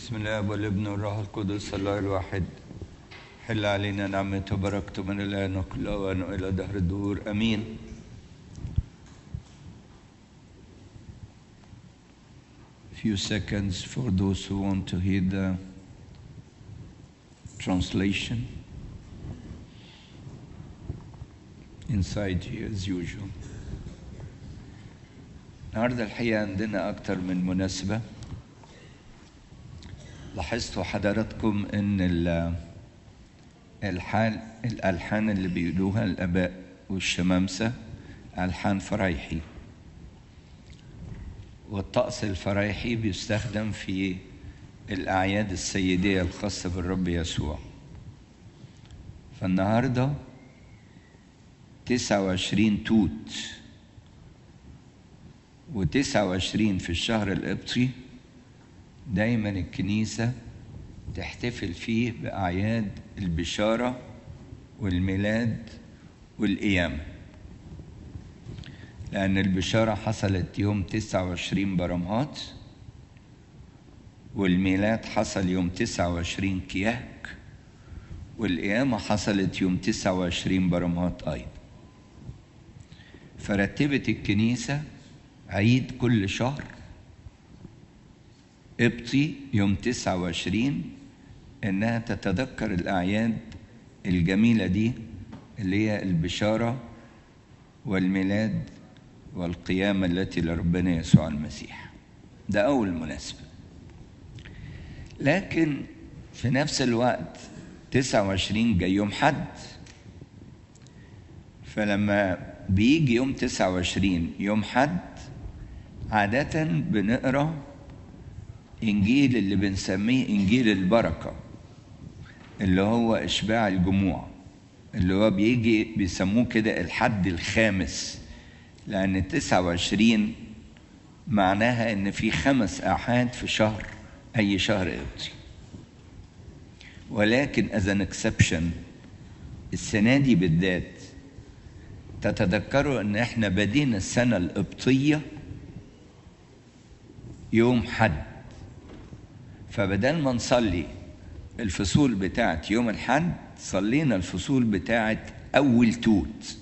بسم الله والابن والروح القدس الله الواحد حل علينا نعمته وبركته من الآن وكل أوان وإلى دهر الدهور أمين Few seconds for those who want to hear the translation inside here as usual. النهارده الحقيقة عندنا أكتر من مناسبة لاحظتوا حضراتكم ان ال- الحال الالحان اللي بيقولوها الاباء والشمامسه الحان فرايحي والطقس الفرايحي بيستخدم في الاعياد السيديه الخاصه بالرب يسوع فالنهارده 29 توت و29 في الشهر القبطي دايما الكنيسة تحتفل فيه بأعياد البشارة والميلاد والقيامة لأن البشارة حصلت يوم 29 برمهات والميلاد حصل يوم 29 كياك والقيامة حصلت يوم 29 برمهات أيضا فرتبت الكنيسة عيد كل شهر قبطي يوم 29 انها تتذكر الاعياد الجميله دي اللي هي البشاره والميلاد والقيامه التي لربنا يسوع المسيح ده اول مناسبه لكن في نفس الوقت 29 جاي يوم حد فلما بيجي يوم 29 يوم حد عادة بنقرأ انجيل اللي بنسميه انجيل البركه اللي هو اشباع الجموع اللي هو بيجي بيسموه كده الحد الخامس لان 29 معناها ان في خمس احاد في شهر اي شهر قبطي ولكن از ان اكسبشن السنه دي بالذات تتذكروا ان احنا بدينا السنه القبطيه يوم حد فبدل ما نصلي الفصول بتاعت يوم الحد صلينا الفصول بتاعت أول توت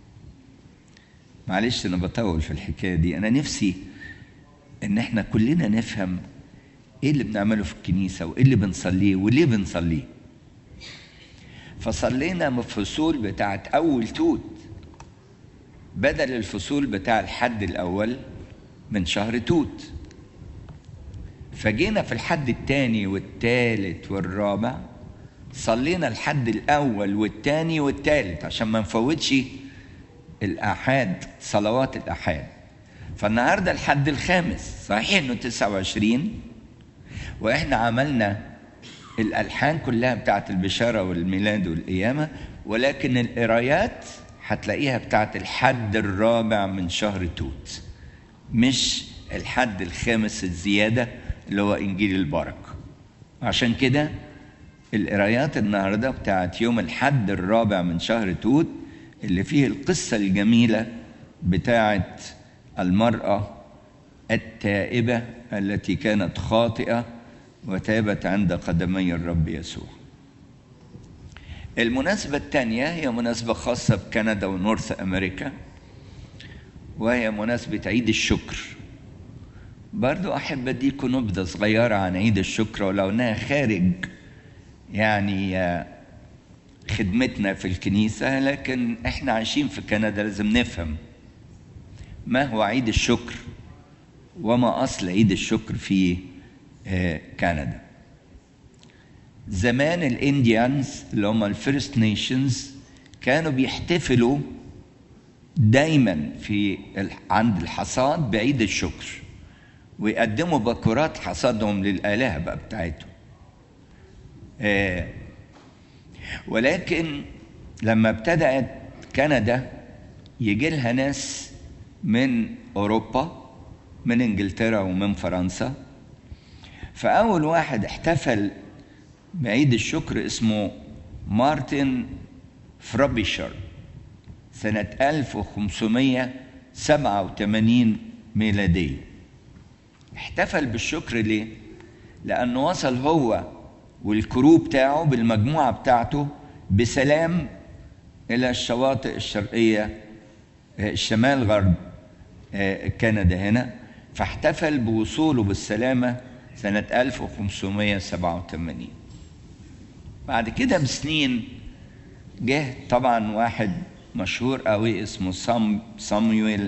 معلش أنا بطول في الحكاية دي أنا نفسي إن إحنا كلنا نفهم إيه اللي بنعمله في الكنيسة وإيه اللي بنصليه وليه بنصليه فصلينا من الفصول بتاعت أول توت بدل الفصول بتاع الحد الأول من شهر توت فجينا في الحد الثاني والثالث والرابع صلينا الحد الاول والثاني والثالث عشان ما نفوتش الاحاد صلوات الاحاد فالنهارده الحد الخامس صحيح انه 29 واحنا عملنا الالحان كلها بتاعت البشاره والميلاد والقيامه ولكن القرايات هتلاقيها بتاعت الحد الرابع من شهر توت مش الحد الخامس الزياده اللي هو انجيل البركه عشان كده القرايات النهارده بتاعت يوم الحد الرابع من شهر توت اللي فيه القصه الجميله بتاعت المراه التائبه التي كانت خاطئه وتابت عند قدمي الرب يسوع المناسبة الثانية هي مناسبة خاصة بكندا ونورث أمريكا وهي مناسبة عيد الشكر برضو أحب أديكم نبذة صغيرة عن عيد الشكر ولو أنها خارج يعني خدمتنا في الكنيسة لكن إحنا عايشين في كندا لازم نفهم ما هو عيد الشكر وما أصل عيد الشكر في كندا زمان الانديانز اللي هم الفيرست نيشنز كانوا بيحتفلوا دايما في عند الحصاد بعيد الشكر ويقدموا بكرات حصادهم للآلهة بقى بتاعتهم آه ولكن لما ابتدأت كندا يجي لها ناس من أوروبا من إنجلترا ومن فرنسا فأول واحد احتفل بعيد الشكر اسمه مارتن فرابيشر سنة 1587 ميلادية احتفل بالشكر ليه؟ لأنه وصل هو والكرو بتاعه بالمجموعة بتاعته بسلام إلى الشواطئ الشرقية الشمال غرب كندا هنا فاحتفل بوصوله بالسلامة سنة 1587 بعد كده بسنين جه طبعا واحد مشهور قوي اسمه سام سامويل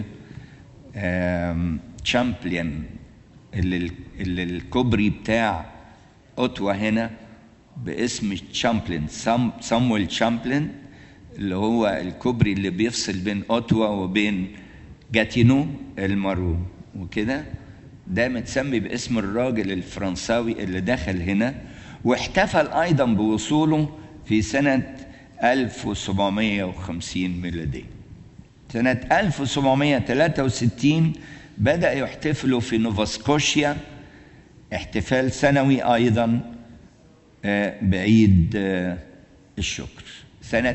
تشامبليان اللي, اللي الكوبري بتاع اوتوا هنا باسم تشامبلين سام سامويل تشامبلين اللي هو الكوبري اللي بيفصل بين اوتوا وبين جاتينو المارو وكده ده متسمي باسم الراجل الفرنساوي اللي دخل هنا واحتفل ايضا بوصوله في سنه 1750 ميلادية سنة 1763 بدأ يحتفلوا في نوفاسكوشيا احتفال سنوي أيضا بعيد الشكر سنة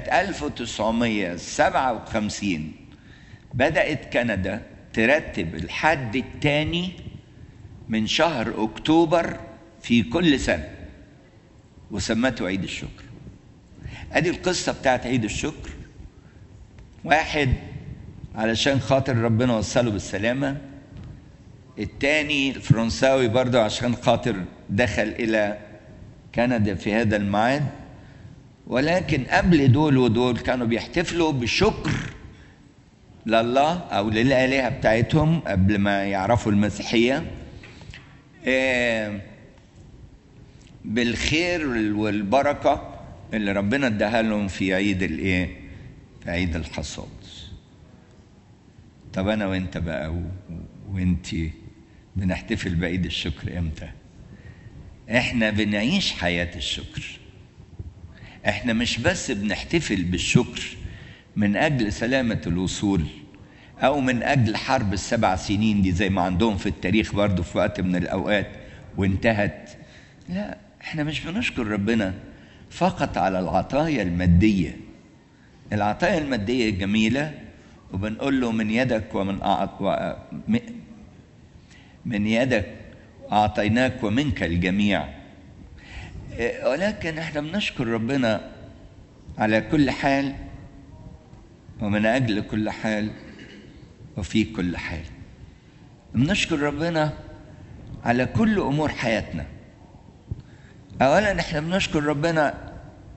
1957 بدأت كندا ترتب الحد الثاني من شهر أكتوبر في كل سنة وسمته عيد الشكر ادي القصة بتاعت عيد الشكر واحد علشان خاطر ربنا وصله بالسلامة التاني الفرنساوي برضه عشان خاطر دخل إلى كندا في هذا الميعاد ولكن قبل دول ودول كانوا بيحتفلوا بشكر لله أو للآلهة بتاعتهم قبل ما يعرفوا المسيحية بالخير والبركه اللي ربنا اداها لهم في عيد الايه؟ في عيد الحصاد. طب انا وانت بقى و... وانت بنحتفل بعيد الشكر امتى؟ احنا بنعيش حياة الشكر. احنا مش بس بنحتفل بالشكر من اجل سلامة الوصول او من اجل حرب السبع سنين دي زي ما عندهم في التاريخ برضه في وقت من الاوقات وانتهت. لا احنا مش بنشكر ربنا فقط على العطايا المادية العطايا المادية جميلة وبنقول له من يدك ومن أعط... و... من يدك أعطيناك ومنك الجميع ولكن احنا بنشكر ربنا على كل حال ومن أجل كل حال وفي كل حال بنشكر ربنا على كل أمور حياتنا اولا احنا بنشكر ربنا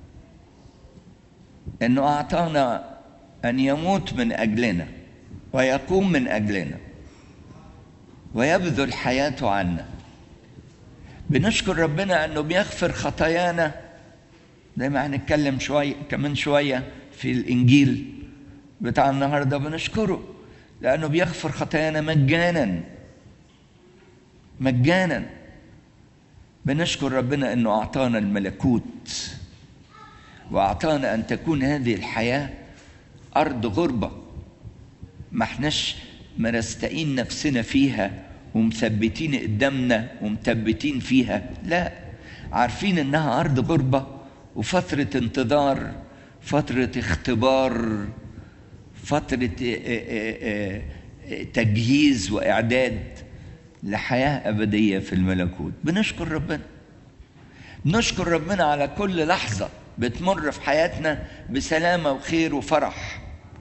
انه اعطانا ان يموت من اجلنا ويقوم من اجلنا ويبذل حياته عنا بنشكر ربنا انه بيغفر خطايانا زي ما هنتكلم شويه كمان شويه في الانجيل بتاع النهارده بنشكره لانه بيغفر خطايانا مجانا مجانا بنشكر ربنا انه اعطانا الملكوت واعطانا ان تكون هذه الحياه ارض غربه ما احناش مرستقين نفسنا فيها ومثبتين قدامنا ومثبتين فيها لا عارفين انها ارض غربه وفتره انتظار فتره اختبار فتره تجهيز واعداد لحياة أبدية في الملكوت بنشكر ربنا بنشكر ربنا على كل لحظة بتمر في حياتنا بسلامة وخير وفرح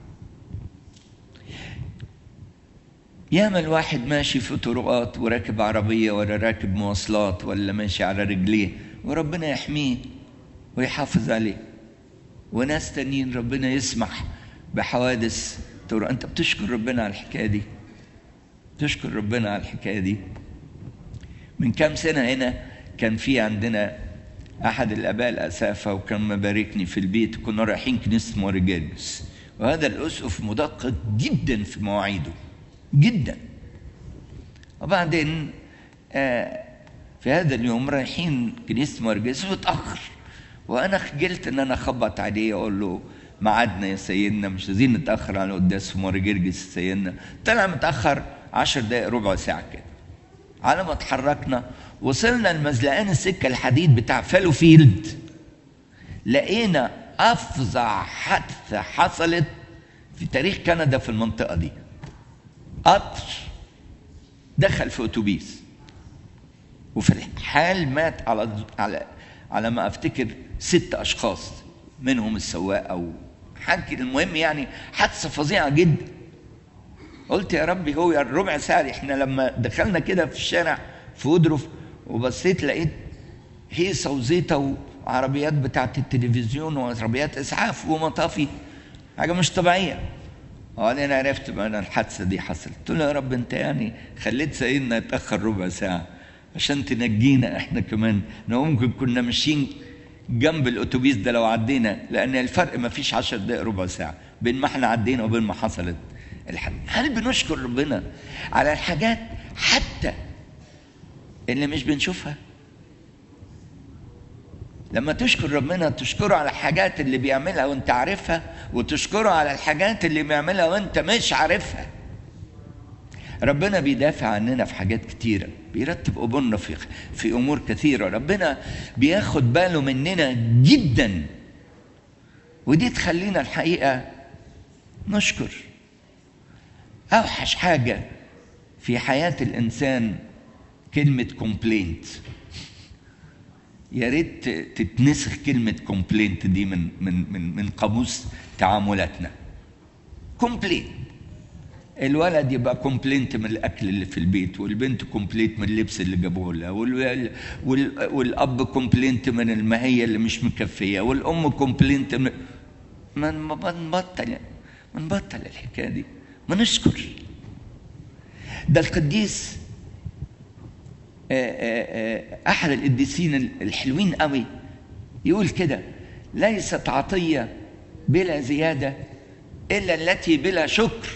ياما الواحد ماشي في طرقات وراكب عربية ولا راكب مواصلات ولا ماشي على رجليه وربنا يحميه ويحافظ عليه وناس تانيين ربنا يسمح بحوادث طرق انت بتشكر ربنا على الحكايه دي تشكر ربنا على الحكايه دي من كام سنه هنا كان في عندنا احد الاباء الاسافه وكان مباركني في البيت وكنا رايحين كنيسه موريجاليوس وهذا الاسقف مدقق جدا في مواعيده جدا وبعدين آه في هذا اليوم رايحين كنيسه موريجاليوس متاخر وانا خجلت ان انا اخبط عليه واقول له ميعادنا يا سيدنا مش عايزين نتاخر على قداس في موريجاليوس سيدنا طلع متاخر عشر دقايق ربع ساعة كده على ما اتحركنا وصلنا لمزلقان السكة الحديد بتاع فالو فيلد لقينا أفظع حادثة حصلت في تاريخ كندا في المنطقة دي قطر دخل في أتوبيس وفي الحال مات على على على ما افتكر ست اشخاص منهم السواق او حاجه المهم يعني حادثه فظيعه جدا قلت يا ربي هو الربع ساعه احنا لما دخلنا كده في الشارع في ودرف وبصيت لقيت هيصه وزيطه وعربيات بتاعت التلفزيون وعربيات اسعاف ومطافي حاجه مش طبيعيه وبعدين عرفت بقى ان الحادثه دي حصلت قلت له يا رب انت يعني خليت سيدنا يتاخر ربع ساعه عشان تنجينا احنا كمان لو ممكن كنا ماشيين جنب الاتوبيس ده لو عدينا لان الفرق ما فيش 10 دقائق ربع ساعه بين ما احنا عدينا وبين ما حصلت الحاجة. هل بنشكر ربنا على الحاجات حتى اللي مش بنشوفها لما تشكر ربنا تشكره على الحاجات اللي بيعملها وانت عارفها وتشكره على الحاجات اللي بيعملها وانت مش عارفها ربنا بيدافع عننا في حاجات كتيرة بيرتب أمورنا في في أمور كثيرة ربنا بياخد باله مننا جدا ودي تخلينا الحقيقة نشكر أوحش حاجة في حياة الإنسان كلمة كومبلينت يا ريت تتنسخ كلمة كومبلينت دي من من من من قاموس تعاملاتنا كومبلينت الولد يبقى كومبلينت من الاكل اللي في البيت والبنت كومبلينت من اللبس اللي جابوه لها وال... وال... والاب كومبلينت من المهيه اللي مش مكفيه والام كومبلينت من ما نبطل ما نبطل الحكايه دي ما نشكر ده القديس احد القديسين الحلوين قوي يقول كده ليست عطيه بلا زياده الا التي بلا شكر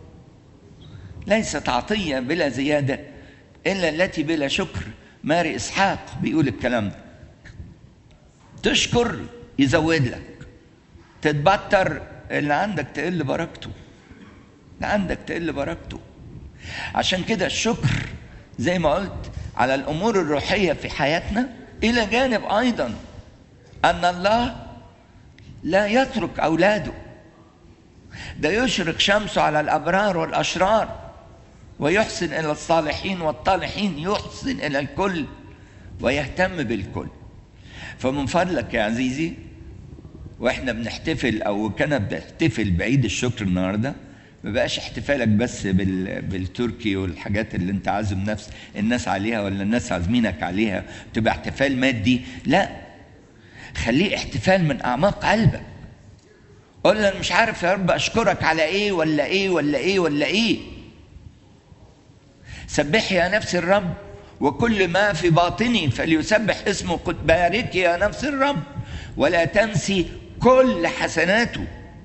ليست عطيه بلا زياده الا التي بلا شكر ماري اسحاق بيقول الكلام ده تشكر يزود لك تتبتر اللي عندك تقل بركته اللي عندك تقل بركته عشان كده الشكر زي ما قلت على الامور الروحيه في حياتنا الى جانب ايضا ان الله لا يترك اولاده ده يشرق شمسه على الابرار والاشرار ويحسن الى الصالحين والطالحين يحسن الى الكل ويهتم بالكل فمن فضلك يا عزيزي واحنا بنحتفل او كان بنحتفل بعيد الشكر النهارده ما بقاش احتفالك بس بال... بالتركي والحاجات اللي انت عازم نفس الناس عليها ولا الناس عازمينك عليها تبقى احتفال مادي لا خليه احتفال من اعماق قلبك قول انا مش عارف يا رب اشكرك على ايه ولا ايه ولا ايه ولا ايه سبحي يا نفس الرب وكل ما في باطني فليسبح اسمه قد بارك يا نفس الرب ولا تنسي كل حسناته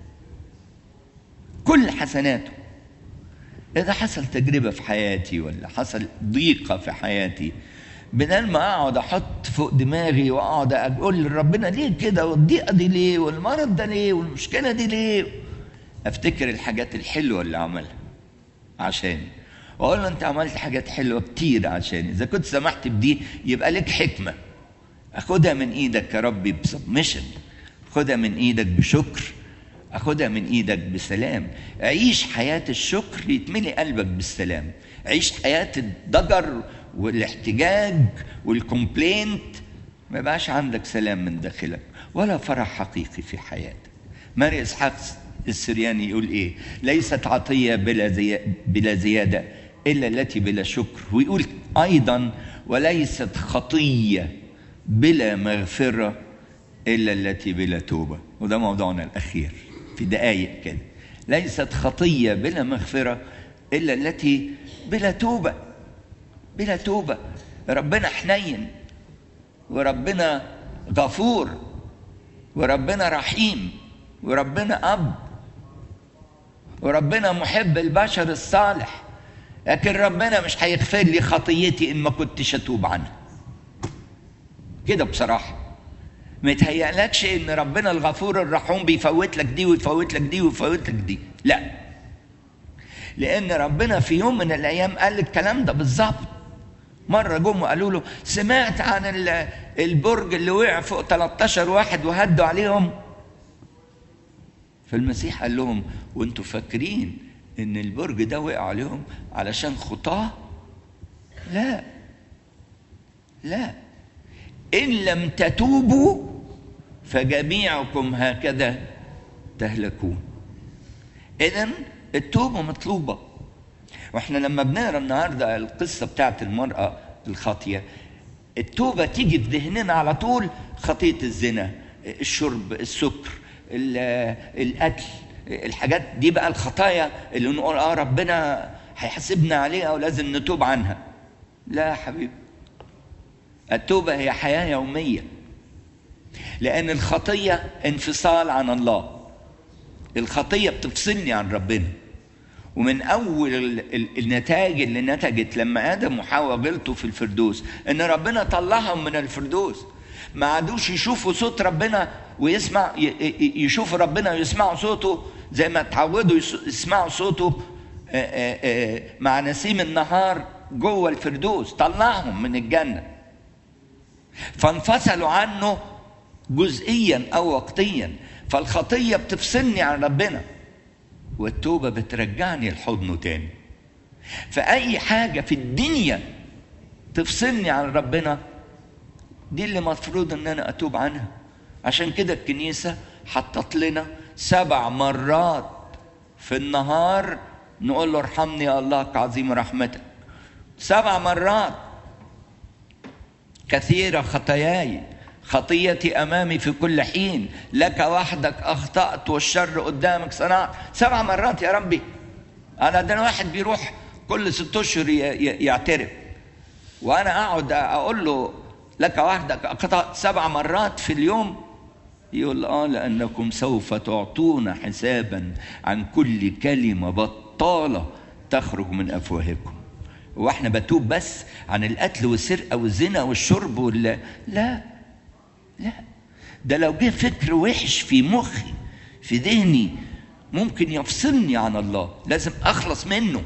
كل حسناته إذا حصل تجربة في حياتي ولا حصل ضيقة في حياتي بدل ما أقعد أحط فوق دماغي وأقعد أقول لربنا ليه كده والضيقة دي ليه والمرض ده ليه والمشكلة دي ليه أفتكر الحاجات الحلوة اللي عملها عشاني وأقول له أنت عملت حاجات حلوة كتير عشاني إذا كنت سمحت بدي يبقى لك حكمة أخدها من إيدك يا ربي بسبمشن خدها من إيدك بشكر أخدها من إيدك بسلام عيش حياة الشكر يتملي قلبك بالسلام عيش حياة الضجر والاحتجاج والكومبلينت ما يبقاش عندك سلام من داخلك ولا فرح حقيقي في حياتك ماري إسحاق السرياني يقول إيه ليست عطية بلا, زي... بلا زيادة إلا التي بلا شكر ويقول أيضا وليست خطية بلا مغفرة إلا التي بلا توبة وده موضوعنا الأخير في دقايق كده ليست خطية بلا مغفرة إلا التي بلا توبة بلا توبة ربنا حنين وربنا غفور وربنا رحيم وربنا أب وربنا محب البشر الصالح لكن ربنا مش هيغفر لي خطيتي إن ما كنتش أتوب عنها كده بصراحة ما يتهيألكش ان ربنا الغفور الرحوم بيفوت لك دي ويفوت لك دي ويفوت لك دي لا لان ربنا في يوم من الايام قال الكلام ده بالظبط مره جم وقالوا له سمعت عن البرج اللي وقع فوق 13 واحد وهدوا عليهم فالمسيح قال لهم وانتوا فاكرين ان البرج ده وقع عليهم علشان خطاه لا لا إن لم تتوبوا فجميعكم هكذا تهلكون إذا التوبة مطلوبة واحنا لما بنقرا النهارده القصه بتاعت المراه الخاطيه التوبه تيجي في ذهننا على طول خطيه الزنا الشرب السكر القتل الحاجات دي بقى الخطايا اللي نقول اه ربنا هيحاسبنا عليها ولازم نتوب عنها لا يا حبيبي التوبه هي حياه يوميه لان الخطيه انفصال عن الله الخطيه بتفصلني عن ربنا ومن اول النتائج اللي نتجت لما ادم وحواء غلطوا في الفردوس ان ربنا طلعهم من الفردوس ما عادوش يشوفوا صوت ربنا ويسمع يشوفوا ربنا ويسمعوا صوته زي ما اتعودوا يسمعوا صوته مع نسيم النهار جوه الفردوس طلعهم من الجنه فانفصلوا عنه جزئيا او وقتيا فالخطيه بتفصلني عن ربنا والتوبة بترجعني لحضنه تاني فأي حاجة في الدنيا تفصلني عن ربنا دي اللي مفروض ان انا اتوب عنها عشان كده الكنيسة حطت لنا سبع مرات في النهار نقول له ارحمني يا الله كعظيم رحمتك سبع مرات كثيرة خطاياي خطيتي امامي في كل حين لك وحدك اخطات والشر قدامك صنعت سبع مرات يا ربي انا ده واحد بيروح كل ست اشهر يعترف وانا اقعد اقول له لك وحدك اخطات سبع مرات في اليوم يقول اه لانكم سوف تعطون حسابا عن كل كلمه بطاله تخرج من افواهكم واحنا بتوب بس عن القتل والسرقه والزنا والشرب ولا لا لا ده لو جه فكر وحش في مخي في ذهني ممكن يفصلني عن الله لازم اخلص منه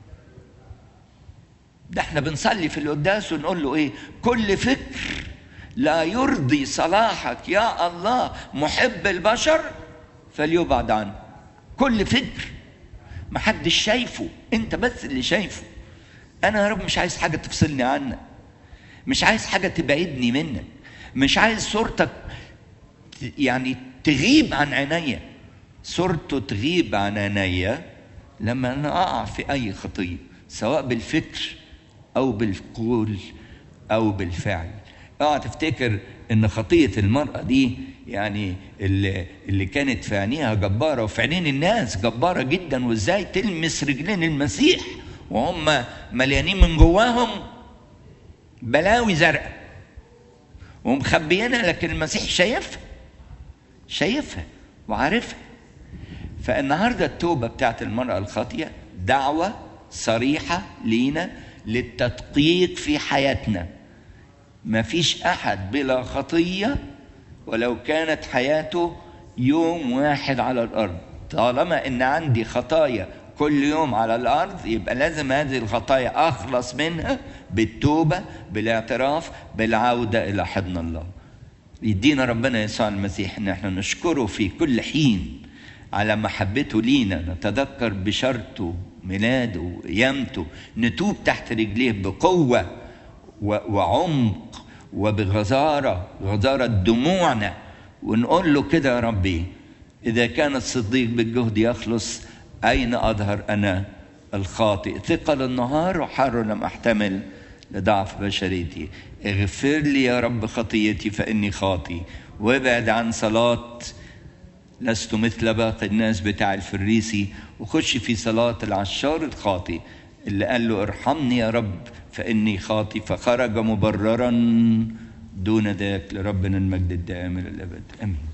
ده احنا بنصلي في القداس ونقول له ايه كل فكر لا يرضي صلاحك يا الله محب البشر فليبعد عنه كل فكر محدش شايفه انت بس اللي شايفه انا يا رب مش عايز حاجه تفصلني عنك مش عايز حاجه تبعدني منك مش عايز صورتك يعني تغيب عن عينيا صورته تغيب عن عينيا لما انا اقع في اي خطيه سواء بالفكر او بالقول او بالفعل اوعى تفتكر ان خطيه المراه دي يعني اللي, اللي كانت في عينيها جباره وفي عينين الناس جباره جدا وازاي تلمس رجلين المسيح وهم مليانين من جواهم بلاوي زرقاء ومخبيينها لكن المسيح شايفها شايفها وعارفها فالنهارده التوبه بتاعت المراه الخاطيه دعوه صريحه لينا للتدقيق في حياتنا ما فيش احد بلا خطيه ولو كانت حياته يوم واحد على الارض طالما ان عندي خطايا كل يوم على الارض يبقى لازم هذه الخطايا اخلص منها بالتوبه بالاعتراف بالعوده الى حضن الله يدينا ربنا يسوع المسيح ان احنا نشكره في كل حين على محبته لينا نتذكر بشرته ميلاده قيامته نتوب تحت رجليه بقوه وعمق وبغزاره غزاره دموعنا ونقول له كده يا ربي اذا كان الصديق بالجهد يخلص أين أظهر أنا الخاطئ ثقل النهار وحر لم أحتمل لضعف بشريتي اغفر لي يا رب خطيتي فإني خاطي وابعد عن صلاة لست مثل باقي الناس بتاع الفريسي وخش في صلاة العشار الخاطي اللي قال له ارحمني يا رب فإني خاطي فخرج مبررا دون ذاك لربنا المجد الدائم إلى الأبد آمين